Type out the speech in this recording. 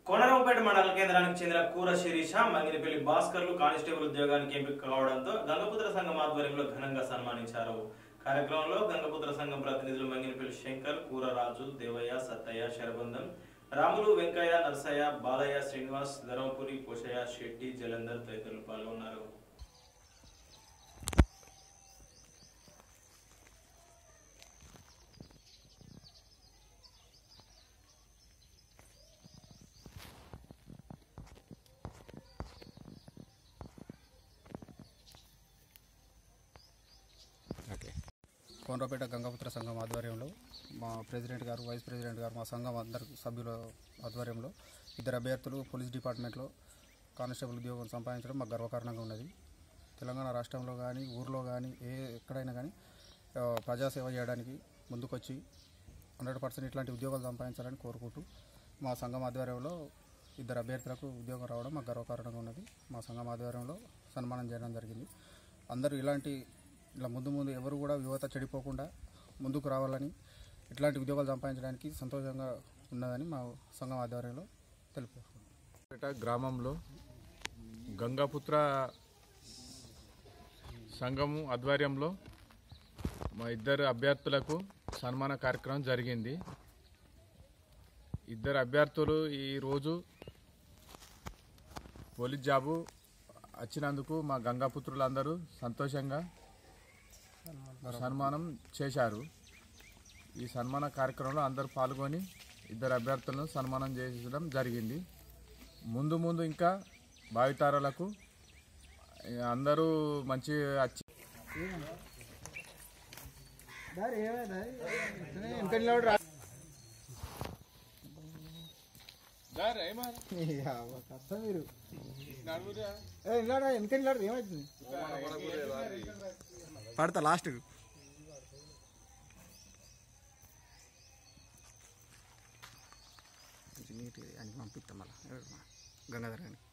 కొనరావుపేట మండల కేంద్రానికి చెందిన కూర శిరీష మంగినపల్లి భాస్కర్లు కానిస్టేబుల్ ఉద్యోగానికి ఎంపిక కావడంతో గంగపుత్ర సంఘం ఆధ్వర్యంలో ఘనంగా సన్మానించారు కార్యక్రమంలో గంగపుత్ర సంఘం ప్రతినిధులు మంగినపల్లి శంకర్ కూర రాజు దేవయ్య సత్తయ్య శరబంధం రాములు వెంకయ్య నర్సయ్య బాలయ్య శ్రీనివాస్ ధర్మపురి పోషయ్య శెట్టి జలంధర్ తదితరులు పాల్గొన్నారు కోనరాపేట గంగాపుత్ర సంఘం ఆధ్వర్యంలో మా ప్రెసిడెంట్ గారు వైస్ ప్రెసిడెంట్ గారు మా సంఘం అందరు సభ్యుల ఆధ్వర్యంలో ఇద్దరు అభ్యర్థులు పోలీస్ డిపార్ట్మెంట్లో కానిస్టేబుల్ ఉద్యోగం సంపాదించడం మాకు గర్వకారణంగా ఉన్నది తెలంగాణ రాష్ట్రంలో కానీ ఊర్లో కానీ ఏ ఎక్కడైనా కానీ ఆ, ప్రజాసేవ చేయడానికి ముందుకొచ్చి హండ్రెడ్ పర్సెంట్ ఇట్లాంటి ఉద్యోగాలు సంపాదించాలని కోరుకుంటూ మా సంఘం ఆధ్వర్యంలో ఇద్దరు అభ్యర్థులకు ఉద్యోగం రావడం మాకు గర్వకారణంగా ఉన్నది మా సంఘం ఆధ్వర్యంలో సన్మానం చేయడం జరిగింది అందరూ ఇలాంటి ఇలా ముందు ముందు ఎవరు కూడా యువత చెడిపోకుండా ముందుకు రావాలని ఇట్లాంటి ఉద్యోగాలు సంపాదించడానికి సంతోషంగా ఉన్నదని మా సంఘం ఆధ్వర్యంలో తెలుపు పేట గ్రామంలో గంగాపుత్ర సంఘము ఆధ్వర్యంలో మా ఇద్దరు అభ్యర్థులకు సన్మాన కార్యక్రమం జరిగింది ఇద్దరు అభ్యర్థులు ఈరోజు పోలీస్ జాబు వచ్చినందుకు మా గంగాపుత్రులందరూ సంతోషంగా సన్మానం చేశారు ఈ సన్మాన కార్యక్రమంలో అందరూ పాల్గొని ఇద్దరు అభ్యర్థులను సన్మానం చేయడం జరిగింది ముందు ముందు ఇంకా భావితారాలకు అందరూ మంచి వచ్చి పడతా లాస్ట్ నీట్గా అని పంపిస్తాం మళ్ళీ గంగాధర్ గారిని